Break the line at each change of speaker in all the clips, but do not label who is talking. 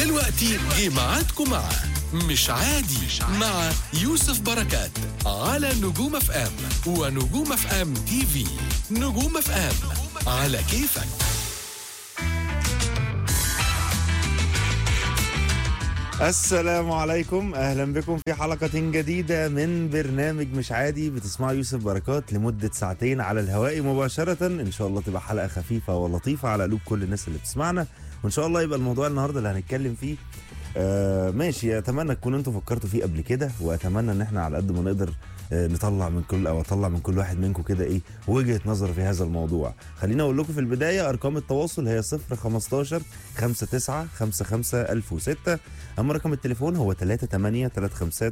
دلوقتي جه ميعادكم مع مش عادي مع يوسف بركات على نجوم اف ام ونجوم اف ام تي في نجوم اف ام على كيفك
السلام عليكم اهلا بكم في حلقة جديدة من برنامج مش عادي بتسمعوا يوسف بركات لمدة ساعتين على الهواء مباشرة ان شاء الله تبقى حلقة خفيفة ولطيفة على قلوب كل الناس اللي بتسمعنا وان شاء الله يبقى الموضوع النهاردة اللي هنتكلم فيه آه ماشي اتمنى تكونوا انتوا فكرتوا فيه قبل كده واتمنى ان احنا على قد ما نقدر آه نطلع من كل او اطلع من كل واحد منكم كده ايه وجهه نظر في هذا الموضوع خليني اقول لكم في البدايه ارقام التواصل هي 015 59 55 1006 اما رقم التليفون هو 38 35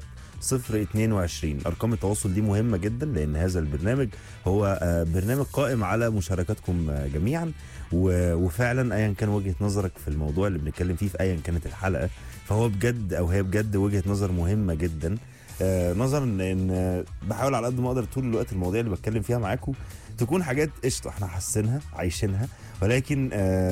022 ارقام التواصل دي مهمه جدا لان هذا البرنامج هو آه، برنامج قائم على مشاركاتكم آه، جميعا و- وفعلا ايا كان وجهه نظرك في الموضوع اللي بنتكلم فيه في ايا كانت الحلقه فهو بجد او هي بجد وجهه نظر مهمه جدا آه، نظرا ان آه، بحاول على قد ما اقدر طول الوقت المواضيع اللي بتكلم فيها معاكم تكون حاجات قشطه احنا حاسينها عايشينها ولكن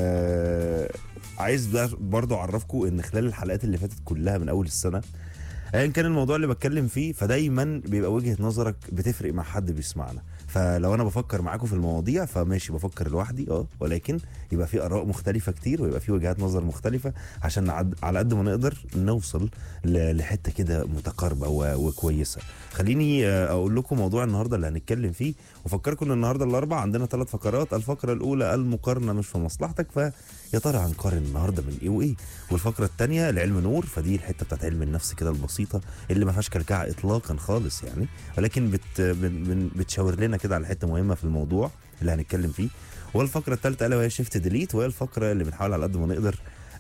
آه عايز بقى برضه اعرفكم ان خلال الحلقات اللي فاتت كلها من اول السنه ايا كان الموضوع اللي بتكلم فيه فدايما بيبقى وجهه نظرك بتفرق مع حد بيسمعنا فلو انا بفكر معاكم في المواضيع فماشي بفكر لوحدي اه ولكن يبقى في اراء مختلفه كتير ويبقى في وجهات نظر مختلفه عشان نعد على قد ما نقدر نوصل ل- لحته كده متقاربه و- وكويسه خليني آه، اقول لكم موضوع النهارده اللي هنتكلم فيه وفكركم ان النهارده الاربع عندنا ثلاث فقرات الفقره الاولى المقارنه مش في مصلحتك فيا ترى هنقارن النهارده من ايه وايه والفقره الثانيه العلم نور فدي الحته بتاعت علم النفس كده البسيطه اللي ما فيهاش كلكعه اطلاقا خالص يعني ولكن بت بن- بن- بتشاور لنا كده على حته مهمه في الموضوع اللي هنتكلم فيه والفقره الثالثه الا وهي شيفت ديليت وهي الفقره اللي بنحاول على قد ما نقدر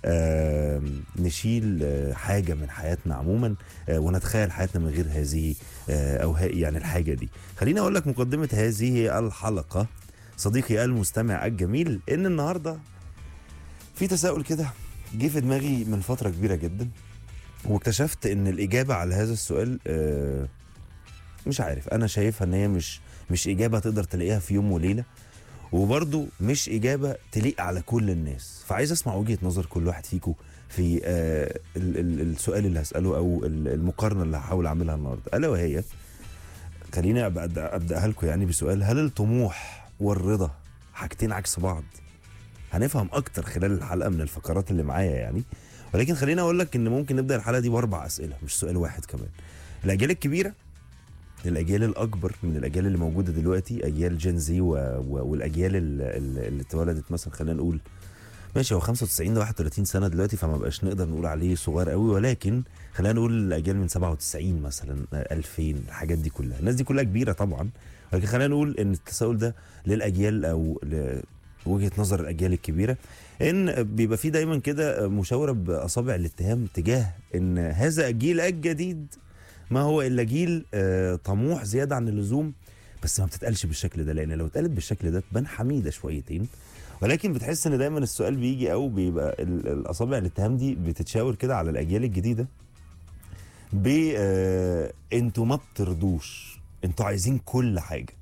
آم، نشيل آه، حاجه من حياتنا عموما آه، ونتخيل حياتنا من غير هذه آه، او ه- يعني الحاجه دي خليني اقول لك مقدمه هذه الحلقه صديقي المستمع الجميل ان النهارده في تساؤل كده جه في دماغي من فتره كبيره جدا واكتشفت ان الاجابه على هذا السؤال آه، مش عارف انا شايفها ان هي مش مش اجابه تقدر تلاقيها في يوم وليله وبرضه مش اجابه تليق على كل الناس فعايز اسمع وجهه نظر كل واحد فيكم في آه ال- ال- السؤال اللي هساله او ال- المقارنه اللي هحاول اعملها النهارده الا وهي خليني أبقى أبدأ ابداها لكم يعني بسؤال هل الطموح والرضا حاجتين عكس بعض هنفهم اكتر خلال الحلقه من الفقرات اللي معايا يعني ولكن خليني اقول لك ان ممكن نبدا الحلقه دي باربع اسئله مش سؤال واحد كمان الاجيال الكبيره الاجيال الاكبر من الاجيال اللي موجوده دلوقتي اجيال جين زي و... و... والاجيال ال- ال- اللي اتولدت مثلا خلينا نقول ماشي هو 95 ده 31 سنه دلوقتي فما بقاش نقدر نقول عليه صغير قوي ولكن خلينا نقول الاجيال من 97 مثلا آه، 2000 الحاجات دي كلها الناس دي كلها كبيره طبعا ولكن خلينا نقول ان التساؤل ده للاجيال او ل... وجهه نظر الاجيال الكبيره ان بيبقى في دايما كده مشاوره باصابع الاتهام تجاه ان هذا الجيل الجديد ما هو الا جيل آه، طموح زياده عن اللزوم بس ما بتتقالش بالشكل ده لان لو اتقالت بالشكل ده تبان حميده شويتين ولكن بتحس ان دايما السؤال بيجي او بيبقى ال- الاصابع الاتهام دي بتتشاور كده على الاجيال الجديده ب آه، انتوا ما بترضوش انتوا عايزين كل حاجه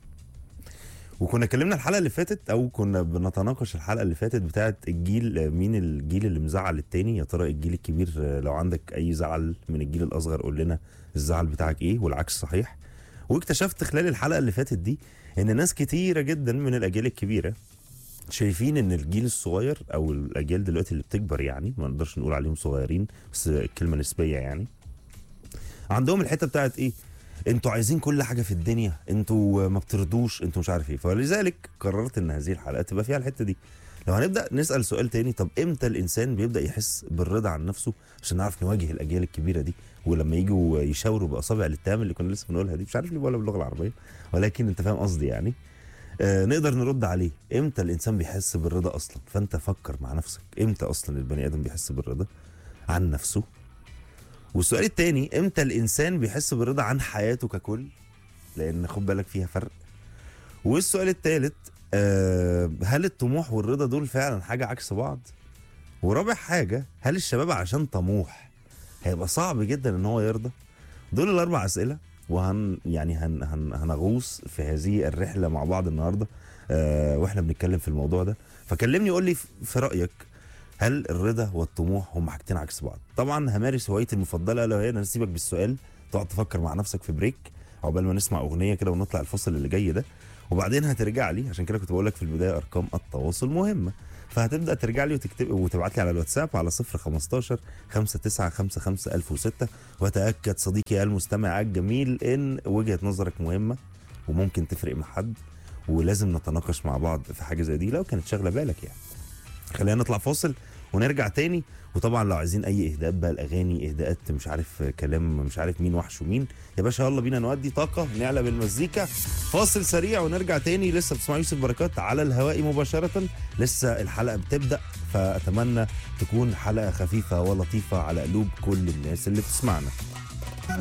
وكنا اتكلمنا الحلقه اللي فاتت او كنا بنتناقش الحلقه اللي فاتت بتاعت الجيل آه، مين الجيل اللي مزعل التاني يا ترى الجيل الكبير آه، لو عندك اي زعل من الجيل الاصغر قول لنا الزعل بتاعك ايه والعكس صحيح واكتشفت خلال الحلقه اللي فاتت دي ان ناس كتيره جدا من الاجيال الكبيره شايفين ان الجيل الصغير او الاجيال دلوقتي اللي بتكبر يعني ما نقدرش نقول عليهم صغيرين بس الكلمه نسبيه يعني عندهم الحته بتاعت ايه انتوا عايزين كل حاجه في الدنيا انتوا ما بترضوش انتوا مش عارف ايه فلذلك قررت ان هذه الحلقه تبقى فيها الحته دي لو هنبدا نسال سؤال تاني طب امتى الانسان بيبدا يحس بالرضا عن نفسه عشان نعرف نواجه الاجيال الكبيره دي ولما يجوا يشاوروا باصابع الاتهام اللي كنا لسه بنقولها دي مش عارف ليه ولا باللغه العربيه ولكن انت فاهم قصدي يعني آه نقدر نرد عليه امتى الانسان بيحس بالرضا اصلا فانت فكر مع نفسك امتى اصلا البني ادم بيحس بالرضا عن نفسه والسؤال التاني امتى الانسان بيحس بالرضا عن حياته ككل لان خد بالك فيها فرق والسؤال الثالث آه هل الطموح والرضا دول فعلا حاجه عكس بعض ورابع حاجه هل الشباب عشان طموح هيبقى صعب جدا ان هو يرضى دول الاربع اسئله وهن يعني هن هن هنغوص في هذه الرحله مع بعض النهارده آه واحنا بنتكلم في الموضوع ده فكلمني قول لي في رايك هل الرضا والطموح هم حاجتين عكس بعض طبعا همارس هوايتي المفضله الا وهي ان أنا اسيبك بالسؤال تقعد تفكر مع نفسك في بريك عقبال ما نسمع اغنيه كده ونطلع الفصل اللي جاي ده وبعدين هترجع لي عشان كده كنت بقول لك في البدايه ارقام التواصل مهمه فهتبدا ترجع لي وتكتب وتبعت لي على الواتساب على 015 5955 1006 وتاكد صديقي المستمع الجميل ان وجهه نظرك مهمه وممكن تفرق مع حد ولازم نتناقش مع بعض في حاجه زي دي لو كانت شاغله بالك يعني خلينا نطلع فاصل ونرجع تاني وطبعا لو عايزين اي اهداءات بقى الاغاني اهداءات مش عارف كلام مش عارف مين وحش ومين يا باشا يلا بينا نودي طاقه نعلى بالمزيكا فاصل سريع ونرجع تاني لسه بتسمعوا يوسف بركات على الهواء مباشره لسه الحلقه بتبدا فاتمنى تكون حلقه خفيفه ولطيفه على قلوب كل الناس اللي بتسمعنا